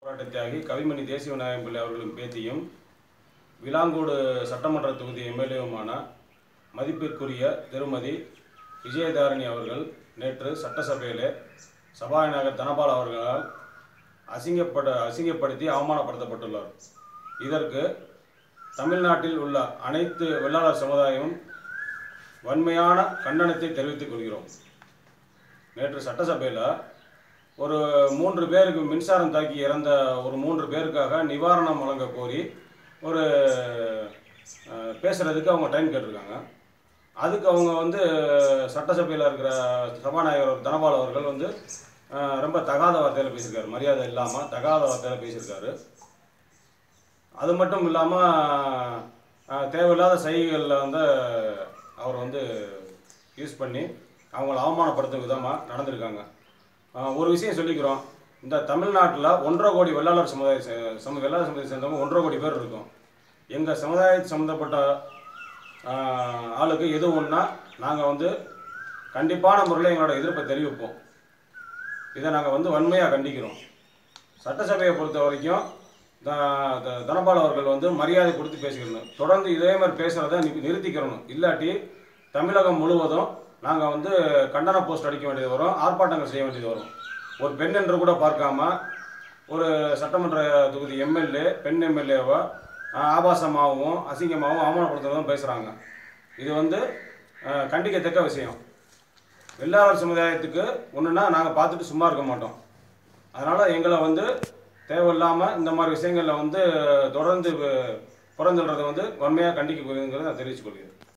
போராட்ட தியாகி கவிமணி தேசிய விநாயகம் பிள்ளை அவர்களின் பேத்தியும் விலாங்கோடு சட்டமன்ற தொகுதி எம்எல்ஏவுமான மதிப்பிற்குரிய திருமதி விஜயதாரணி அவர்கள் நேற்று சட்டசபையிலே சபாநாயகர் தனபால் அவர்களால் அசிங்கப்பட அசிங்கப்படுத்தி அவமானப்படுத்தப்பட்டுள்ளார் இதற்கு தமிழ்நாட்டில் உள்ள அனைத்து வெள்ளாளர் சமுதாயமும் வன்மையான கண்டனத்தை தெரிவித்துக் கொள்கிறோம் நேற்று சட்டசபையில் ஒரு மூன்று பேருக்கு மின்சாரம் தாக்கி இறந்த ஒரு மூன்று பேருக்காக நிவாரணம் வழங்க கோரி ஒரு அஹ், பேசுறதுக்கு அவங்க டைம் கேட்டிருக்காங்க அதுக்கு அவங்க வந்து சட்டசபையில் இருக்கிற சபாநாயகர் தனபால் அவர்கள் வந்து அஹ், ரொம்ப தகாத வார்த்தையில் பேசியிருக்காரு மரியாதை இல்லாமல் தகாத வார்த்தையில் பேசியிருக்காரு அது மட்டும் இல்லாமல் தேவையில்லாத செய்கைகளில் வந்து அவர் வந்து யூஸ் பண்ணி அவங்கள அவமானப்படுத்தும் விதமாக நடந்திருக்காங்க ஆஹ் ஒரு விஷயம் சொல்லிக்கிறோம் இந்த தமிழ்நாட்டில் ஒன்றரை கோடி வெள்ளாளர் சமுதாய சே- சம வெள்ளாளர் சமுதாயத்தை சேர்ந்தவங்க ஒன்றரை கோடி பேர் இருக்கும் எங்கள் சமுதாயத்து சம்மந்தப்பட்ட ஆஹ், ஆளுக்கு எது ஒன்றா நாங்கள் வந்து கண்டிப்பான முறையில் எங்களோட எதிர்ப்பை தெரிவிப்போம் இதை நாங்கள் வந்து வன்மையாக கண்டிக்கிறோம் சட்டசபையை பொறுத்த வரைக்கும் த- த- தனபால் அவர்கள் வந்து மரியாதை கொடுத்து பேசிக்கணும் தொடர்ந்து இதே மாதிரி பேசுகிறத நிறுத்திக்கிறணும் இல்லாட்டி தமிழகம் முழுவதும் நாங்கள் வந்து கண்டன போஸ்ட் அடிக்க வேண்டியது வரும் ஆர்ப்பாட்டங்கள் செய்ய வேண்டியது வரும் ஒரு பெண் என்று கூட பார்க்காம ஒரு சட்டமன்ற தொகுதி எம்எல்ஏ பெண் எம்எல்ஏவை ஆபாசமாகவும் அசிங்கமாகவும் அவமானப்படுத்துறதும் பேசுகிறாங்க இது வந்து அஹ், கண்டிக்கத்தக்க விஷயம் வெள்ளாளர் சமுதாயத்துக்கு ஒன்றுனா நாங்கள் பார்த்துட்டு சும்மா இருக்க மாட்டோம் அதனால் எங்களை வந்து தேவையில்லாமல் இந்த மாதிரி விஷயங்களில் வந்து தொடர்ந்து புறந்தல்றதை வந்து வன்மையாக கண்டிக்கப்படுங்கிறத நான் தெரிவித்துக் கொள்கிறேன்